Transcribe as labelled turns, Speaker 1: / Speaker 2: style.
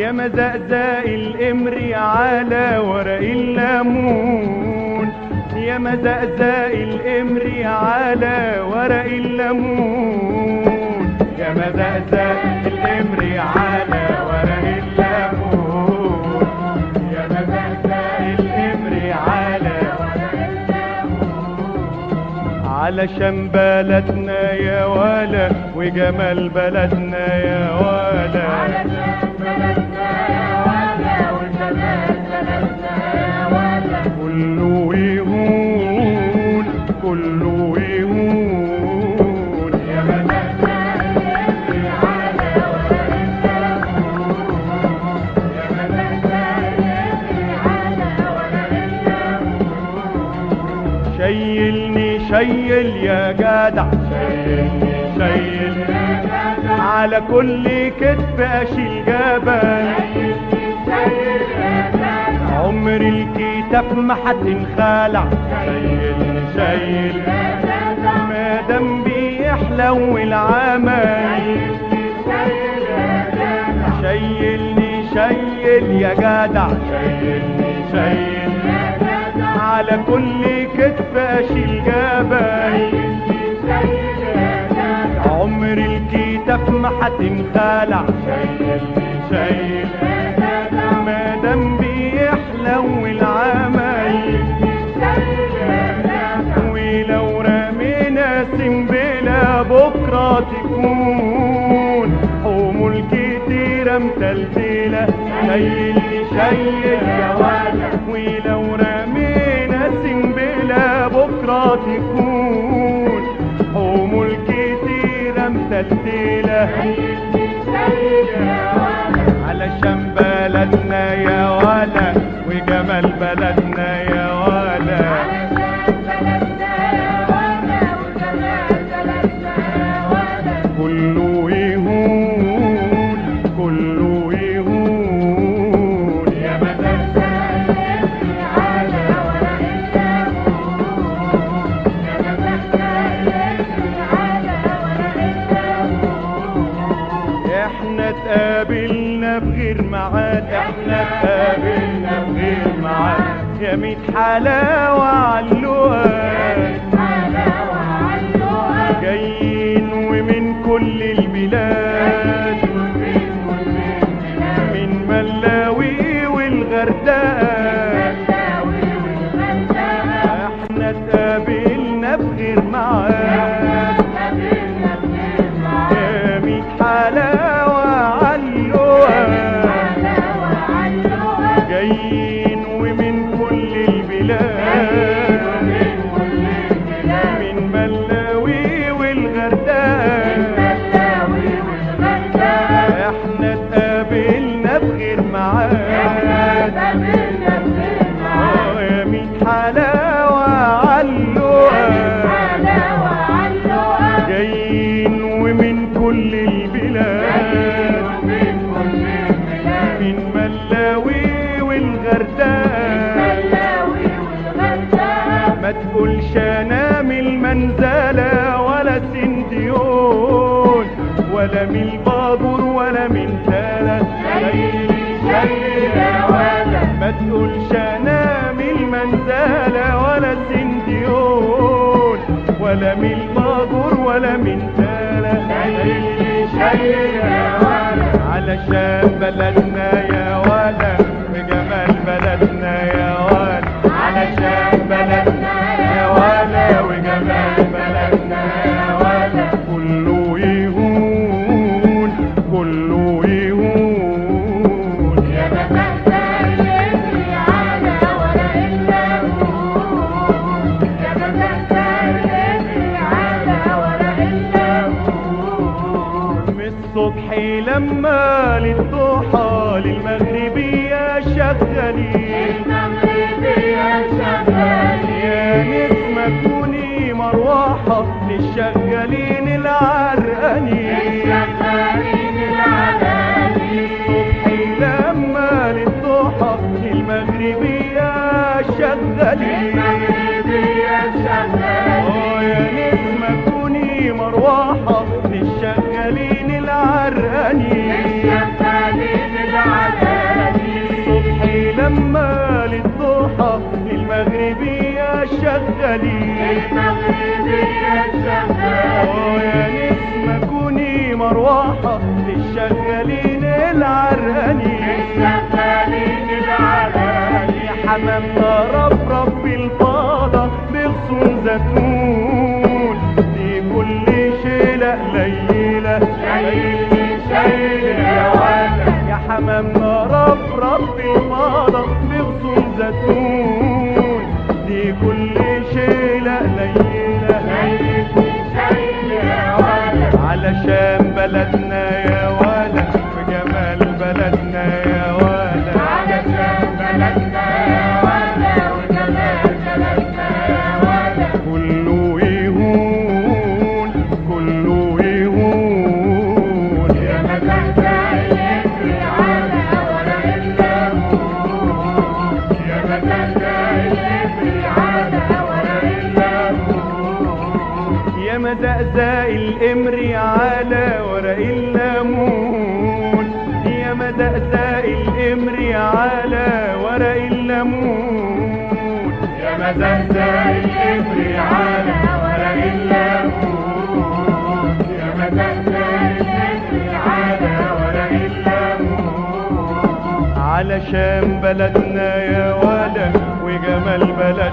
Speaker 1: يا مزقزق الامر على ورق الليمون يا مزقزق الامر على ورق الليمون يا مزقزق الامر على ورق الليمون يا مزقزق الامر على علشان بلدنا يا ولا وجمال بلدنا يا ولا كله يهون كله يهون يا شيلني شيل يا جدع شيلني شيل على كل كتف اشيل جبل عمر الكتاب ما هتنخلع شيلني شيل ما دام بيحلو العمل شيلني شيل يا جدع شيلني شيل على كل كتف اشيل جبل عمر الكتاب ما هتنخلع شيلني شيل ما دام بيحلو العمل ولو رمينا سنبلة بكرة تكون حمول كتيرة متلتلة شيلني شيل يا ولد ولو رمينا سنبلة بكرة تكون حمول كتيرة متلتلة علشان بلدنا يا ولا وجمال بلدنا يا ولا كله يهون كله يهون يا احنا اتقابلنا بغير ميعاد احنا اتقابلنا بغير ميعاد يا ميت حلاوة علوها جايين ومن كل البلاد من ملاوي والغردقة احنا اتقابلنا بغير ميعاد يا ميت حلاوة علوها جايين ومن كل البلاد من ملاوي والغردقة احنا اتقابلنا بغير ميعاد اه يا ميت حلاوة علوها جايين ومن كل البلاد من ملاوي والغردقة ما تقولش انا من المنزلة ولا سنديون ولا من البابور ولا من تلات شيلي شيلي يا ولد ما تقولش انا من المنزلة ولا سنديون ولا من البابور ولا من تلات شيلي شيلي يا ولد علشان بلدنا يا ولد بجمال بلدنا يا ولد علشان بلدنا يا ولد وجمال بلدنا يا ولد كله يهون كله يهون يا من الصبح لما للضحى للمغربية شغالين يا نسمة كوني مروحة للشغالين العرقانين الصبح لما للضحى المغربية شغالين اه يا نسمة كوني مروحة للشغالين العرقانين اه يا نسمة كوني مروحة للشغالين العرانين يا حمامنا رفرف بالفاضة بغصون زيتون دي كل شيلة قليلة شايل شايل يا ولد يا حمامنا رفرف بالفاضة بغصون زيتون دي كل شيلة قليلة علشان بلدنا يا ولد وجمال بلدنا يا ولد كله يهون كله يهون يا يا مزقزق الامر على ورق الليمون يا مزقزق الامر على ورق الليمون يا مزقزق الامر على ورق الليمون يا مزقزق الامر على ورق الليمون علشان بلدنا يا ولد وجمال بلدنا